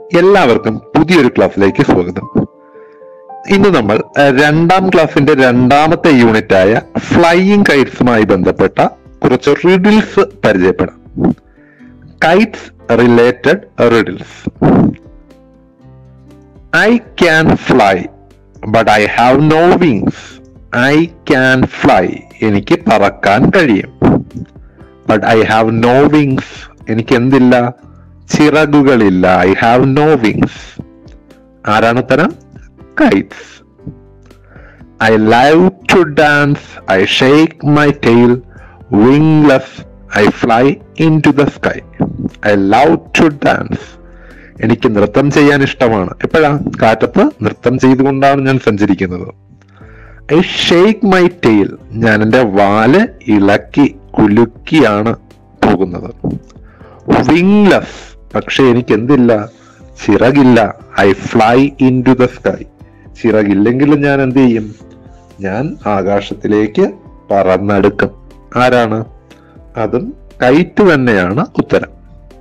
എല്ലാവർക്കും പുതിയൊരു ക്ലാസ്സിലേക്ക് സ്വാഗതം ഇന്ന് നമ്മൾ അഹ്, രണ്ടാം ക്ലാസ്സിന്റെ രണ്ടാമത്തെ യൂണിറ്റ് ആയ ഫ്ലൈയിങ് കൈറ്റ്സുമായി ബന്ധപ്പെട്ട കുറച്ച് റിഡിൽസ് പരിചയപ്പെടാം kites related riddles I can fly but I have no wings I can fly എനിക്ക് പറക്കാൻ കഴിയും but I have no wings എനിക്ക് എന്തില്ല ചിറകുകളില്ല ഐ ഹാവ് നോ വിങ്സ് ആരാണ് ഉത്തരം kites I love to dance I shake my tail wingless I fly into the sky I love to dance എനിക്ക് നൃത്തം ചെയ്യാൻ ഇഷ്ടമാണ് എപ്പോഴാ കാറ്റത്ത് നൃത്തം ചെയ്തുകൊണ്ടാണ് ഞാൻ സഞ്ചരിക്കുന്നത് ഐ ഷേക്ക് മൈ ടെയിൽ ഞാൻ എൻ്റെ വാല് ഇളക്കി കുലുക്കിയാണ് പോകുന്നത് വിംഗ്ലെസ് പക്ഷെ എനിക്ക് എന്തില്ല ചിറകില്ല I fly into the sky ചിറകില്ലെങ്കിലും ഞാൻ എന്ത് ചെയ്യും ഞാൻ ആകാശത്തിലേക്ക് പറന്നെടുക്കും ആരാണ് അതും കൈറ്റ് തന്നെയാണ് ഉത്തരം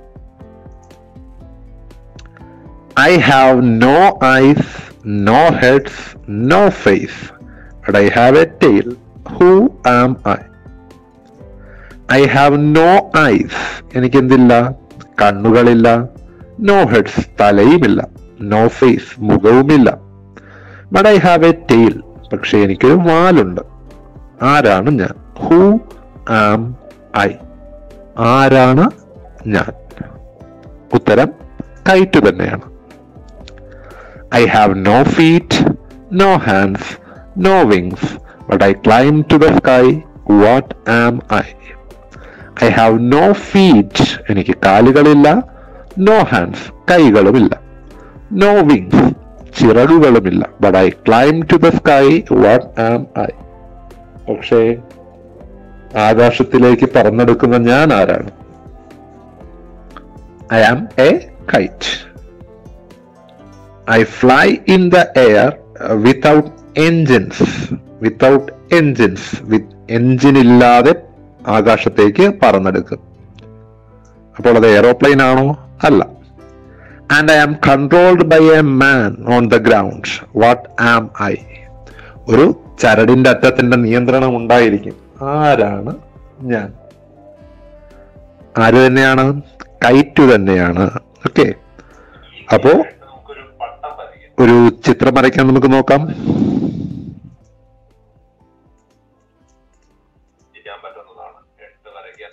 I have no eyes no heads no face but I have a tail who am I I have no eyes എനിക്ക് എന്തില്ല കണ്ണുകളില്ല നോ ഹെഡ്സ് തലയുമില്ല നോ ഫേസ് മുഖവുമില്ല but I have a tail പക്ഷെ എനിക്കൊരു വാലുണ്ട് ആരാണ് ഞാൻ ഹൂ ആം ഐ ആരാണ് ഞാൻ ഉത്തരം കൈറ്റ് തന്നെയാണ് I have no feet no hands no wings but I climb to the sky what am I I have no feet എനിക്ക് കാലുകളില്ല നോ ഹാൻഡ്സ് കൈകളുമില്ല നോ വിങ്സ് ചിറകുകളുമില്ല but I climb to the sky what am I പക്ഷേ ആകാശത്തിലേക്ക് പറന്നെടുക്കുന്ന ഞാൻ ആരാണ് I am a kite I fly in the air without engines without engines with engine ഇല്ലാതെ ആകാശത്തേക്ക് പറന്നെടുക്കും അപ്പോൾ അത് എയറോപ്ലെയിൻ ആണോ അല്ല and I am controlled by a man on the ground what am I ഒരു ചരടിന്റെ അറ്റത്തിന്റെ നിയന്ത്രണം ഉണ്ടായിരിക്കും ആരാണ് ഞാൻ ആര് തന്നെയാണ് കൈറ്റു തന്നെയാണ് ഓക്കെ അപ്പോ നമുക്കൊരു പട്ടം വരയ്ക്കാം ഒരു ചിത്രം വരയ്ക്കാൻ നമുക്ക് നോക്കാം ചെയ്യാൻ പറ്റുന്നതാണ് എടുത്ത് വരയ്ക്കാൻ